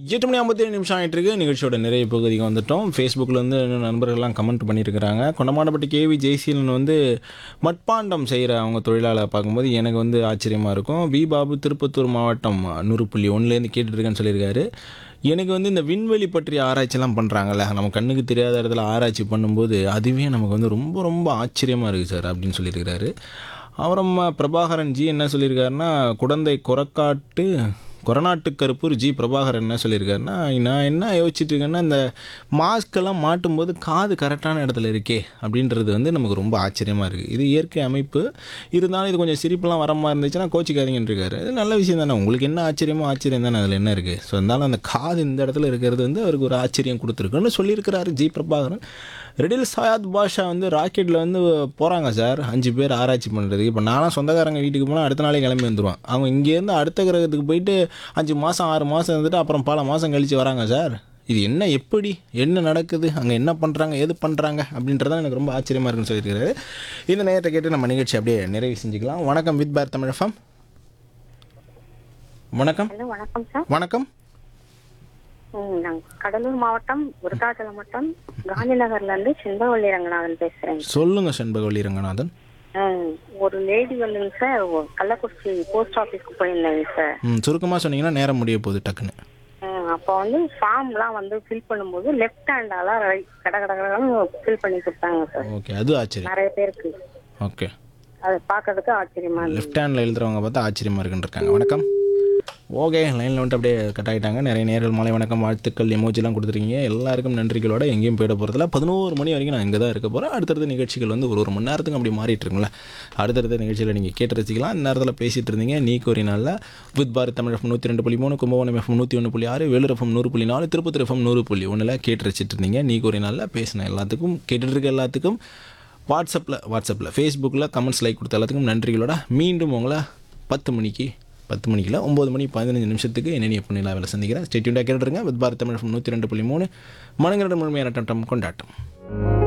எட்டு மணி ஐம்பத்தேழு நிமிஷம் ஆகிட்டு இருக்கு நிகழ்ச்சியோட நிறைய பகுதிக்கு வந்துட்டோம் ஃபேஸ்புக்கில் வந்து இன்னும் நண்பர்கள்லாம் கமெண்ட் பண்ணியிருக்கிறாங்க கொண்டமாடப்பட்டி கேவி ஜெய்சீலன் வந்து மட்பாண்டம் செய்கிற அவங்க தொழிலாளர் பார்க்கும்போது எனக்கு வந்து ஆச்சரியமாக இருக்கும் வி பாபு திருப்பத்தூர் மாவட்டம் நூறு புள்ளி ஒன்றுலேருந்து கேட்டுட்ருக்கேன்னு சொல்லியிருக்காரு எனக்கு வந்து இந்த விண்வெளி பற்றிய ஆராய்ச்சிலாம் பண்ணுறாங்கல்ல நம்ம கண்ணுக்கு தெரியாத இடத்துல ஆராய்ச்சி பண்ணும்போது அதுவே நமக்கு வந்து ரொம்ப ரொம்ப ஆச்சரியமாக இருக்குது சார் அப்படின்னு சொல்லியிருக்கிறாரு அப்புறம் பிரபாகரன் ஜி என்ன சொல்லியிருக்காருன்னா குடந்தை கொரக்காட்டு கொரநாட்டு கருப்பூர் ஜி பிரபாகரன் என்ன சொல்லியிருக்காருன்னா நான் என்ன யோசிச்சுட்டு இருக்கேன்னா இந்த மாஸ்க்கெல்லாம் மாட்டும்போது காது கரெக்டான இடத்துல இருக்கே அப்படின்றது வந்து நமக்கு ரொம்ப ஆச்சரியமாக இருக்குது இது இயற்கை அமைப்பு இருந்தாலும் இது கொஞ்சம் சிரிப்புலாம் வர மாதிரி இருந்துச்சுன்னா கோச்சிக்காதீங்கன்னு இருக்காரு இது நல்ல விஷயம் தானே உங்களுக்கு என்ன ஆச்சரியமோ ஆச்சரியம் தானே அதில் என்ன இருக்குது ஸோ இருந்தாலும் அந்த காது இந்த இடத்துல இருக்கிறது வந்து அவருக்கு ஒரு ஆச்சரியம் கொடுத்துருக்குன்னு சொல்லியிருக்கிறாரு ஜி பிரபாகரன் ரெடில் சயாத் பாஷா வந்து ராக்கெட்டில் வந்து போகிறாங்க சார் அஞ்சு பேர் ஆராய்ச்சி பண்ணுறதுக்கு இப்போ நானும் சொந்தக்காரங்க வீட்டுக்கு போனால் அடுத்த நாளே கிளம்பி வந்துடுவான் அவங்க இங்கேருந்து அடுத்த கிரகத்துக்கு போயிட்டு அஞ்சு மாதம் ஆறு மாதம் இருந்துட்டு அப்புறம் பல மாதம் கழித்து வராங்க சார் இது என்ன எப்படி என்ன நடக்குது அங்கே என்ன பண்ணுறாங்க எது பண்ணுறாங்க அப்படின்றதான் எனக்கு ரொம்ப ஆச்சரியமாக இருக்குன்னு சொல்லியிருக்காரு இந்த நேரத்தை கேட்டு நம்ம நிகழ்ச்சி அப்படியே நிறைவு செஞ்சுக்கலாம் வணக்கம் வித் பார் தமிழ் FM. வணக்கம் ஹலோ வணக்கம் சார் வணக்கம் ம், நான் கடலூர் மாவட்டம் விருத்தாச்சலம் மாவட்டம் காந்தி நகர்ல இருந்து செண்பவள்ளி ரங்கநாதன் பேசுறேன் சொல்லுங்கள் செண்பகவல்லி ரங்கநாதன் ம், ஒரு லேடி வந்துங்க சார் ஒ- கள்ளக்குறிச்சி போஸ்ட் ஆஃபீஸ்க்கு போயிருந்தேங்க சார் ம் சுருக்கமாக சொன்னீங்கன்னா நேரம் முடிய போகுது டக்குன்னு ம், அப்போ வந்து ஃபார்ம்லாம் வந்து ஃபில் பண்ணும்போது லெஃப்ட் ஹேண்டால ரைட் கட கட கடன்னு ஃபில் பண்ணி கொடுத்தாங்க சார் ஓகே அது ஆச்சரியம் நிறைய பேருக்கு ஓகே அது பார்க்கறதுக்கு ஆச்சரியமா இருந்துச்சு லெஃப்ட் ஹேண்டில் எழுதுறவங்க பார்த்தா ஆச்சரியமாக இருக்குன்னு இருக்காங்க வணக்கம் ஓகே லைனில் வந்துட்டு அப்படியே கட் ஆகிட்டாங்க நிறைய நேர்கள் மாலை வணக்கம் வாழ்த்துக்கள் எமோஜிலாம் கொடுத்துருக்கீங்க எல்லாருக்கும் நன்றிகளோட எங்கேயும் போயிட போகிறதில்ல பதினோரு மணி வரைக்கும் நான் இங்கே தான் இருக்க போகிறேன் அடுத்தடுத்த நிகழ்ச்சிகள் வந்து ஒரு ஒரு மணி நேரத்துக்கு அப்படி மாறிட்டு இருக்குங்களா அடுத்தடுத்த நிகழ்ச்சியில் நீங்கள் கேட்டு ரசிக்கலாம் இந்த நேரத்தில் பேசிகிட்டு இருந்தீங்க நீ ஒரு நாளில் வித் பாரத் தமிழ் எஃப்எம் நூற்றி ரெண்டு புள்ளி மூணு கும்பகோணம் எஃப்எம் நூற்றி ஒன்று புள்ளி ஆறு வேலூர் எஃப்எம் நூறு புள்ளி நாலு திருப்பத்தூர் எஃப்எம் நூறு புள்ளி ஒன்றில் கேட்டு ரசிச்சிட்டு இருந்தீங்க நீ ஒரு நாளில் பேசின எல்லாத்துக்கும் கேட்டுட்டு இருக்க எல்லாத்துக்கும் வாட்ஸ்அப்பில் வாட்ஸ்அப்பில் ஃபேஸ்புக்கில் கமெண்ட்ஸ் லைக் கொடுத்த எல்லாத்துக்கும் நன்றிகளோட மீண்டும் உங்களை பத்து மணிக்கு பத்து மணிக்கில் ஒம்பது மணி பதினஞ்சு நிமிஷத்துக்கு என்ன பொண்ணு வேலை சந்திக்கிறேன் ஸ்டேட்யூண்டாக கேட்டுருங்க வித் பாரத் தமிழ் நூற்றி ரெண்டு புள்ளி மூணு மனங்களிடம் முழுமையான கொண்டாட்டம்